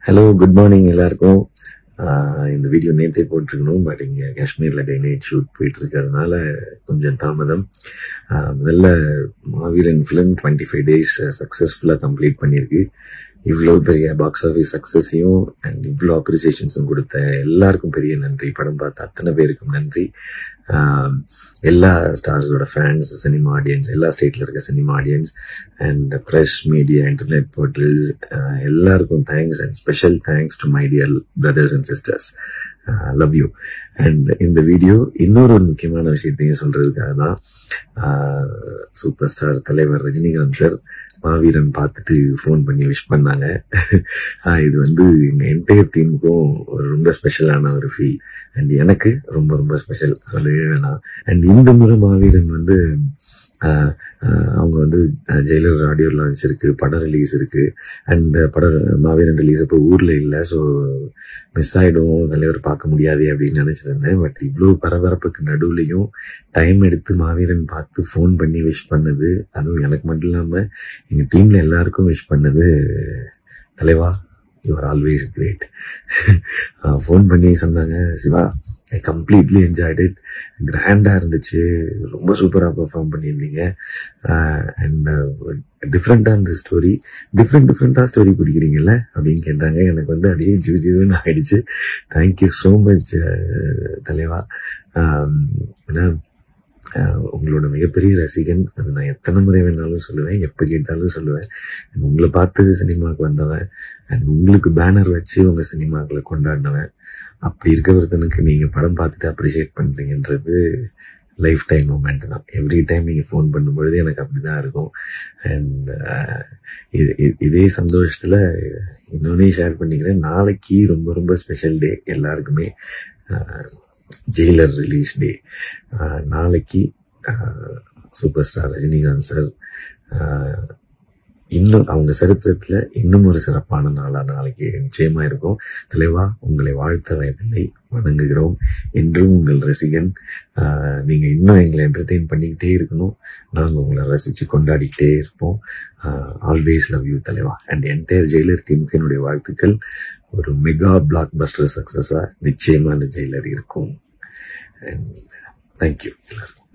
hello good morning எல்லாருக்கும் ஆஹ் இந்த video நேத்தே போட்டிருக்கணும் பட் இங்க காஷ்மீர்ல டே நைட் ஷூட் போயிட்டு இருக்கிறதுனால கொஞ்சம் தாமதம் ஆஹ் முதல்ல Maaveeran film twenty five days சக்ஸஸ்ஃபுல்லாக கம்ப்ளீட் பண்ணியிருக்கு இவ்வளோ பெரிய பாக்ஸ் ஆஃபீஸ் சக்ஸஸையும் அண்ட் இவ்வளோ அப்ரிசியேஷன்ஸும் கொடுத்த எல்லாருக்கும் பெரிய நன்றி படம் பார்த்த அத்தனை பேருக்கும் நன்றி ஆஹ் எல்லா ஸ்டார்ஸோட ஃபேன்ஸ் சினிமா ஆடியன்ஸ் எல்லா ஸ்டேட்ல இருக்க cinema audience and press media internet portals எல்லாருக்கும் thanks and special thanks to my dear brothers and sisters love you அண்ட் இந்த வீடியோ இன்னொரு ஒரு முக்கியமான விஷயத்தையும் சொல்றதுக்காக தான் சூப்பர் ஸ்டார் தலைவர் ரஜினிகாந்த் சார் மாவீரன் பார்த்துட்டு ஃபோன் பண்ணி விஷ் பண்ணாங்க ஆஹ் இது வந்து எங்க என்டையர் டீமுக்கும் ஒரு ரொம்ப ஸ்பெஷலான ஒரு ஃபீல் அண்ட் எனக்கு ரொம்ப ரொம்ப ஸ்பெஷல் சொல்லவே வேணாம் அண்ட் இந்த முறை மாவீரன் வந்து ஆஹ் ஆஹ் அவங்க வந்து ஜெயிலர் ஆடியோ லான்ச் இருக்கு படம் ரிலீஸ் இருக்கு அண்ட் படம் மாவீரன் ரிலீஸ் அப்போ ஊர்ல இல்லை ஸோ மிஸ் ஆயிடும் தலைவர் பார்க்க முடியாது அப்படின்னு நினைச்சிருந்தேன் பட் இவ்வளோ பரபரப்புக்கு நடுவுலையும் டைம் எடுத்து மாவீரன் பார்த்து ஃபோன் பண்ணி விஷ் பண்ணது அதுவும் எனக்கு மட்டும் இல்லாம எங்க டீம்ல எல்லாருக்கும் விஷ் பண்ணது தலைவா யூஆர் ஆல்வேஸ் கிரேட் ஃபோன் பண்ணி சொன்னாங்க Siva I completely enjoyed it கிராண்டாக இருந்துச்சு ரொம்ப சூப்பராக பெர்ஃபார்ம் பண்ணியிருந்தீங்க அண்ட் டிஃப்ரெண்ட்டாக இருந்த ஸ்டோரி டிஃப்ரெண்ட் டிஃப்ரெண்ட்டாக ஸ்டோரி பிடிக்கிறீங்கல்ல அப்படின்னு கேட்டாங்க எனக்கு வந்து அப்படியே ஜிவு ஜிவுன்னு ஆயிடுச்சு தேங்க்யூ ஸோ மச் தலைவா ஆம், ஏன்னா ஆஹ் உங்களோட மிகப்பெரிய ரசிகன் அது நான் எத்தனை முறை வேணாலும் சொல்லுவேன் எப்போ கேட்டாலும் சொல்லுவேன் And உங்களை பார்த்து சினிமாவுக்கு வந்தவன் அண்ட் உங்களுக்கு பேனர் வச்சு உங்க சினிமாக்களை கொண்டாடினவன் அப்படி இருக்க ஒருத்தனுக்கு நீங்க படம் பார்த்துட்டு அப்ரிஷியேட் பண்றீங்கன்றது லைஃப் டைம் மூமெண்ட் தான் எவ்ரி டைம் நீங்க ஃபோன் பண்ணும்பொழுது எனக்கு அப்படிதான் இருக்கும் அண்ட் இதே சந்தோஷத்துல இன்னொன்னே ஷேர் பண்ணிக்கிறேன் நாளைக்கு ரொம்ப ரொம்ப ஸ்பெஷல் டே எல்லாருக்குமே ஜெயிலர் ரிலீஸ் டே நாளைக்கு சூப்பர் ஸ்டார் ரஜினிகாந்த் சார் இன்னும் அவங்க சரித்திரத்துல இன்னும் ஒரு சிறப்பான நாளா நாளைக்கு நிச்சயமா இருக்கும் தலைவா உங்களை வாழ்த்த வயதில்லை வணங்குகிறோம் என்றும் உங்கள் ரசிகன் ஆஹ் நீங்க இன்னும் எங்களை என்டர்டெயின் பண்ணிக்கிட்டே இருக்கணும் நாங்க உங்களை ரசிச்சு கொண்டாடிக்கிட்டே இருப்போம் ஆல்வேஸ் லவ் யூ தலைவா அண்ட் என்டையர் ஜெயிலர் டீமுக்கு என்னுடைய வாழ்த்துக்கள் ஒரு மெகா பிளாக் பஸ்டர் சக்சஸா நிச்சயமா அந்த ஜெயிலர் இருக்கும் அண்ட் தேங்க்யூ எல்லாருக்கும்